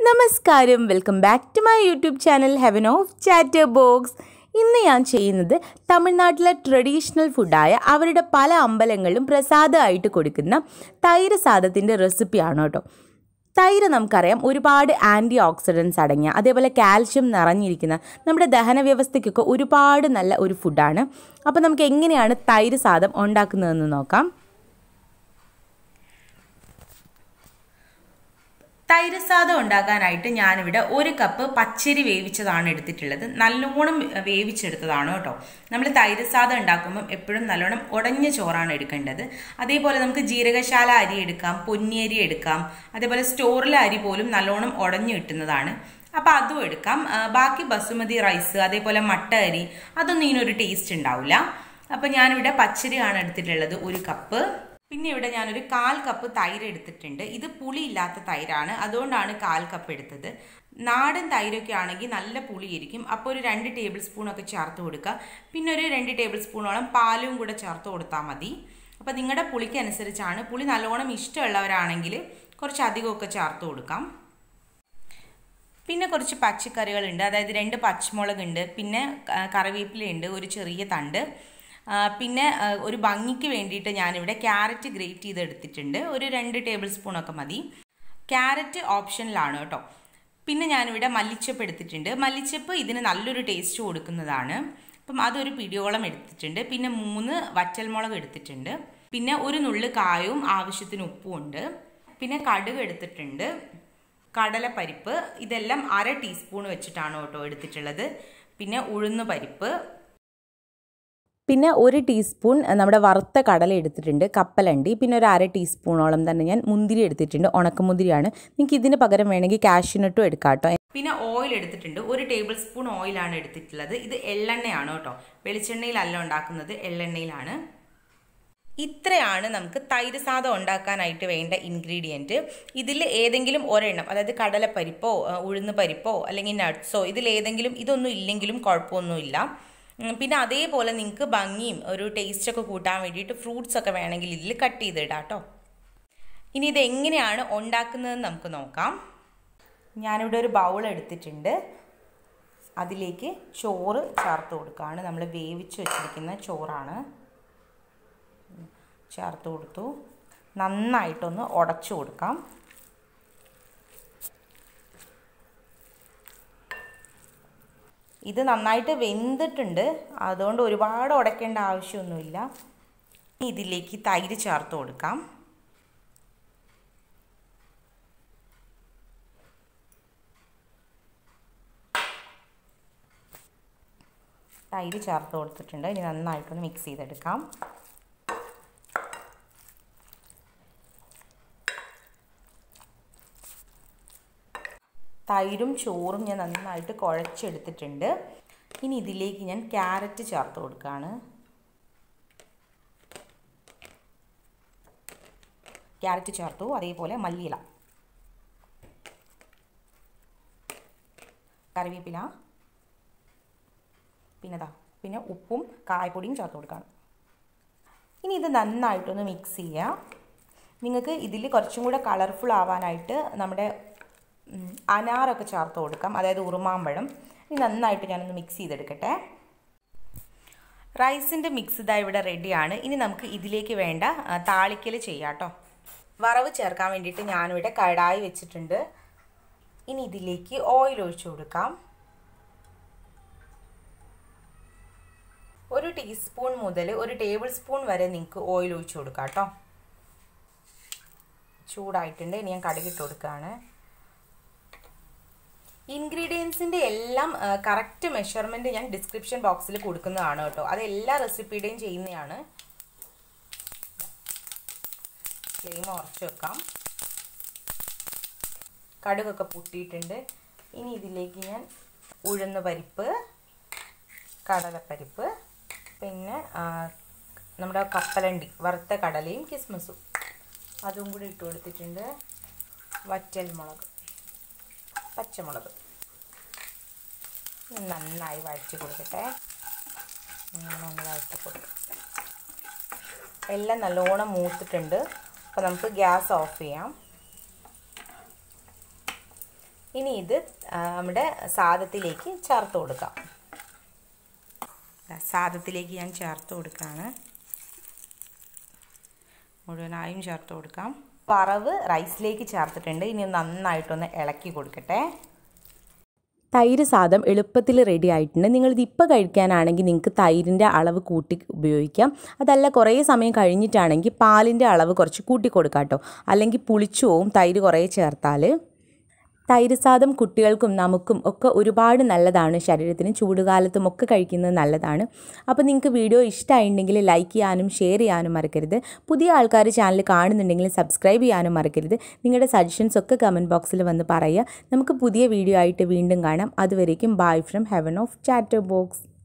നമസ്കാരം welcome back to my YouTube channel Heaven of Chatter Box ഇന്ന് ഞാൻ ചെയ്യുന്നത് തമിഴ്നാട്ടിലെ ട്രഡീഷണൽ ഫുഡായ അവരുടെ പല അമ്പലങ്ങളിലും പ്രസാദമായിട്ട് കൊടുക്കുന്ന തൈര് സാദത്തിൻ്റെ റെസിപ്പിയാണ് കേട്ടോ തൈര് നമുക്കറിയാം ഒരുപാട് ആൻറ്റി ഓക്സിഡൻസ് അടങ്ങിയ അതേപോലെ കാൽഷ്യം നിറഞ്ഞിരിക്കുന്ന നമ്മുടെ ദഹന വ്യവസ്ഥയ്ക്കൊക്കെ ഒരുപാട് നല്ല ഒരു ഫുഡാണ് അപ്പോൾ നമുക്ക് എങ്ങനെയാണ് തൈര് സാദം ഉണ്ടാക്കുന്നതെന്ന് നോക്കാം തൈര് സാദം ഉണ്ടാക്കാനായിട്ട് ഞാനിവിടെ ഒരു കപ്പ് പച്ചരി വേവിച്ചതാണ് എടുത്തിട്ടുള്ളത് നല്ലോണം വേവിച്ചെടുത്തതാണ് കേട്ടോ നമ്മൾ തൈര് സാദം ഉണ്ടാക്കുമ്പം എപ്പോഴും നല്ലോണം ഉടഞ്ഞ ചോറാണ് എടുക്കേണ്ടത് അതേപോലെ നമുക്ക് ജീരകശാല അരി എടുക്കാം പൊന്നിയരി എടുക്കാം അതേപോലെ സ്റ്റോറിലെ അരി പോലും നല്ലോണം ഉടഞ്ഞു കിട്ടുന്നതാണ് അപ്പം അതും എടുക്കാം ബാക്കി ബസുമതി റൈസ് അതേപോലെ മട്ട അരി അതൊന്നും ഇതിനൊരു ടേസ്റ്റ് ഉണ്ടാവില്ല അപ്പം ഞാനിവിടെ പച്ചരിയാണ് എടുത്തിട്ടുള്ളത് ഒരു കപ്പ് പിന്നെ ഇവിടെ ഞാനൊരു കാൽ കപ്പ് തൈര് എടുത്തിട്ടുണ്ട് ഇത് പുളിയില്ലാത്ത തൈരാണ് അതുകൊണ്ടാണ് കാൽ കപ്പ് എടുത്തത് നാടൻ തൈരൊക്കെ ആണെങ്കിൽ നല്ല പുളിയിരിക്കും അപ്പോൾ ഒരു രണ്ട് ടേബിൾ സ്പൂണൊക്കെ ചേർത്ത് കൊടുക്കുക പിന്നെ ഒരു രണ്ട് ടേബിൾ സ്പൂണോളം പാലും കൂടെ ചേർത്ത് കൊടുത്താൽ മതി അപ്പോൾ നിങ്ങളുടെ പുളിക്ക് അനുസരിച്ചാണ് പുളി നല്ലോണം ഇഷ്ടമുള്ളവരാണെങ്കിൽ കുറച്ച് അധികമൊക്കെ ചേർത്ത് കൊടുക്കാം പിന്നെ കുറച്ച് പച്ചക്കറികളുണ്ട് അതായത് രണ്ട് പച്ചമുളകുണ്ട് പിന്നെ കറിവേപ്പിലയുണ്ട് ഒരു ചെറിയ തണ്ട് പിന്നെ ഒരു ഭംഗിക്ക് വേണ്ടിയിട്ട് ഞാനിവിടെ ക്യാരറ്റ് ഗ്രേറ്റ് ചെയ്ത് എടുത്തിട്ടുണ്ട് ഒരു രണ്ട് ടേബിൾ സ്പൂണൊക്കെ മതി ക്യാരറ്റ് ഓപ്ഷനിലാണ് കേട്ടോ പിന്നെ ഞാനിവിടെ മല്ലിച്ചപ്പ് എടുത്തിട്ടുണ്ട് മല്ലിച്ചപ്പ് ഇതിന് നല്ലൊരു ടേസ്റ്റ് കൊടുക്കുന്നതാണ് അപ്പം അതൊരു പിടിയോളം എടുത്തിട്ടുണ്ട് പിന്നെ മൂന്ന് വറ്റൽമുളക് എടുത്തിട്ടുണ്ട് പിന്നെ ഒരു നുള്ളു കായവും ആവശ്യത്തിന് ഉപ്പും ഉണ്ട് പിന്നെ കടുക് എടുത്തിട്ടുണ്ട് കടലപ്പരിപ്പ് ഇതെല്ലാം അര ടീസ്പൂൺ വെച്ചിട്ടാണ് കേട്ടോ എടുത്തിട്ടുള്ളത് പിന്നെ ഉഴുന്ന് പരിപ്പ് പിന്നെ ഒരു ടീസ്പൂൺ നമ്മുടെ വറുത്ത കടല എടുത്തിട്ടുണ്ട് കപ്പലണ്ടി പിന്നെ ഒരു അര ടീസ്പൂണോളം തന്നെ ഞാൻ മുന്തിരി എടുത്തിട്ടുണ്ട് ഉണക്കമുന്തിരിയാണ് നിങ്ങൾക്ക് ഇതിന് പകരം വേണമെങ്കിൽ കാഷ്യൂനട്ടും എടുക്കാം കേട്ടോ പിന്നെ ഓയിൽ എടുത്തിട്ടുണ്ട് ഒരു ടേബിൾ സ്പൂൺ ഓയിലാണ് എടുത്തിട്ടുള്ളത് ഇത് എള്ളെണ്ണയാണ് കേട്ടോ വെളിച്ചെണ്ണയിലല്ല ഉണ്ടാക്കുന്നത് എള്ളെണ്ണയിലാണ് ഇത്രയാണ് നമുക്ക് തൈര് സാദം ഉണ്ടാക്കാനായിട്ട് വേണ്ട ഇൻഗ്രീഡിയൻറ്റ് ഇതിൽ ഏതെങ്കിലും ഒരെണ്ണം അതായത് കടലപ്പരിപ്പോ ഉഴുന്ന് പരിപ്പോ അല്ലെങ്കിൽ നട്ട്സോ ഇതിൽ ഏതെങ്കിലും ഇതൊന്നും ഇല്ലെങ്കിലും കുഴപ്പമൊന്നുമില്ല പിന്നെ അതേപോലെ നിങ്ങൾക്ക് ഭംഗിയും ഒരു ടേസ്റ്റൊക്കെ കൂട്ടാൻ വേണ്ടിയിട്ട് ഫ്രൂട്ട്സ് ഒക്കെ വേണമെങ്കിൽ ഇതിൽ കട്ട് ചെയ്തിടാം കേട്ടോ ഇനി ഇത് എങ്ങനെയാണ് ഉണ്ടാക്കുന്നതെന്ന് നമുക്ക് നോക്കാം ഞാനിവിടെ ഒരു ബൗൾ എടുത്തിട്ടുണ്ട് അതിലേക്ക് ചോറ് ചേർത്ത് കൊടുക്കുകയാണ് നമ്മൾ വേവിച്ച് വെച്ചിരിക്കുന്ന ചോറാണ് ചേർത്ത് കൊടുത്തു നന്നായിട്ടൊന്ന് ഉടച്ചു കൊടുക്കാം ഇത് നന്നായിട്ട് വെന്തിട്ടുണ്ട് അതുകൊണ്ട് ഒരുപാട് ഉടയ്ക്കേണ്ട ആവശ്യമൊന്നുമില്ല ഇതിലേക്ക് തൈര് ചേർത്ത് കൊടുക്കാം തൈര് ചേർത്ത് കൊടുത്തിട്ടുണ്ട് ഇനി നന്നായിട്ടൊന്ന് മിക്സ് ചെയ്തെടുക്കാം തൈരും ചോറും ഞാൻ നന്നായിട്ട് കുഴച്ചെടുത്തിട്ടുണ്ട് ഇനി ഇതിലേക്ക് ഞാൻ ക്യാരറ്റ് ചേർത്ത് കൊടുക്കുകയാണ് ക്യാരറ്റ് ചേർത്തു അതേപോലെ മല്ലിയില കറിവേപ്പില പിന്നെതാ പിന്നെ ഉപ്പും കായപ്പൊടിയും ചേർത്ത് കൊടുക്കുകയാണ് ഇനി ഇത് നന്നായിട്ടൊന്ന് മിക്സ് ചെയ്യുക നിങ്ങൾക്ക് ഇതിൽ കുറച്ചും കൂടെ കളർഫുൾ ആവാനായിട്ട് നമ്മുടെ അനാറൊക്കെ ചേർത്ത് കൊടുക്കാം അതായത് ഉറുമാമ്പഴം ഇനി നന്നായിട്ട് ഞാനൊന്ന് മിക്സ് ചെയ്തെടുക്കട്ടെ റൈസിൻ്റെ മിക്സ് ഇതാ ഇവിടെ റെഡിയാണ് ഇനി നമുക്ക് ഇതിലേക്ക് വേണ്ട താളിക്കൽ ചെയ്യാം കേട്ടോ വറവ് ചേർക്കാൻ വേണ്ടിയിട്ട് ഞാനിവിടെ കടായി വെച്ചിട്ടുണ്ട് ഇനി ഇതിലേക്ക് ഓയിൽ ഒഴിച്ചു കൊടുക്കാം ഒരു ടീസ്പൂൺ മുതൽ ഒരു ടേബിൾ സ്പൂൺ വരെ നിങ്ങൾക്ക് ഓയിൽ ഒഴിച്ചു കൊടുക്കാം കേട്ടോ ചൂടായിട്ടുണ്ട് ഇനി ഞാൻ കടുകിട്ട് കൊടുക്കുകയാണ് ഇൻഗ്രീഡിയൻസിൻ്റെ എല്ലാം കറക്റ്റ് മെഷർമെൻറ്റ് ഞാൻ ഡിസ്ക്രിപ്ഷൻ ബോക്സിൽ കൊടുക്കുന്നതാണ് കേട്ടോ അത് എല്ലാ റെസിപ്പിയുടെയും ചെയ്യുന്നതാണ് ഫ്ലെയിം ഉറച്ച് വെക്കാം കടുകൊക്കെ പൊട്ടിയിട്ടുണ്ട് ഇനി ഇതിലേക്ക് ഞാൻ ഉഴുന്ന പരിപ്പ് കടലപ്പരിപ്പ് പിന്നെ നമ്മുടെ കപ്പലണ്ടി വറുത്ത കടലയും കിസ്മസും അതും കൂടി ഇട്ട് കൊടുത്തിട്ടുണ്ട് വറ്റൽ മുളക് പച്ചമുളക് നന്നായി വഴറ്റി കൊടുക്കട്ടെ നന്നായി വഴറ്റി കൊടുക്കും എല്ലാം നല്ലോണം മൂത്തിട്ടുണ്ട് അപ്പോൾ നമുക്ക് ഗ്യാസ് ഓഫ് ചെയ്യാം ഇനി ഇത് ആ, നമ്മുടെ സാദത്തിലേക്ക് ചേർത്ത് കൊടുക്കാം സാദത്തിലേക്ക് ഞാൻ ചേർത്ത് കൊടുക്കുകയാണ് മുഴുവനായും ചേർത്ത് കൊടുക്കാം വറവ് റൈസിലേക്ക് ചേർത്തിട്ടുണ്ട് ഇനി നന്നായിട്ടൊന്ന് ഇളക്കി കൊടുക്കട്ടെ തൈര് സാദം എളുപ്പത്തിൽ റെഡി ആയിട്ടുണ്ട് നിങ്ങളിത് ഇപ്പോൾ കഴിക്കാനാണെങ്കിൽ നിങ്ങൾക്ക് തൈരിൻ്റെ അളവ് കൂട്ടി ഉപയോഗിക്കാം അതല്ല കുറേ സമയം കഴിഞ്ഞിട്ടാണെങ്കിൽ പാലിൻ്റെ അളവ് കുറച്ച് കൂട്ടി കൊടുക്കാം കേട്ടോ അല്ലെങ്കിൽ പുളിച്ചു പോവും തൈര് കുറേ ചേർത്താൽ തൈര് സാദം കുട്ടികൾക്കും നമുക്കും ഒക്കെ ഒരുപാട് നല്ലതാണ് ശരീരത്തിന് ചൂടുകാലത്തും ഒക്കെ കഴിക്കുന്നത് നല്ലതാണ് അപ്പോൾ നിങ്ങൾക്ക് വീഡിയോ ഇഷ്ടമായിട്ടുണ്ടെങ്കിൽ ലൈക്ക് ചെയ്യാനും ഷെയർ ചെയ്യാനും മറക്കരുത് പുതിയ ആൾക്കാർ ചാനൽ കാണുന്നുണ്ടെങ്കിൽ സബ്സ്ക്രൈബ് ചെയ്യാനും മറക്കരുത് നിങ്ങളുടെ സജഷൻസ് ഒക്കെ കമൻറ്റ് ബോക്സിൽ വന്ന് പറയുക നമുക്ക് പുതിയ വീഡിയോ ആയിട്ട് വീണ്ടും കാണാം അതുവരേക്കും bye from Heaven of Chatter box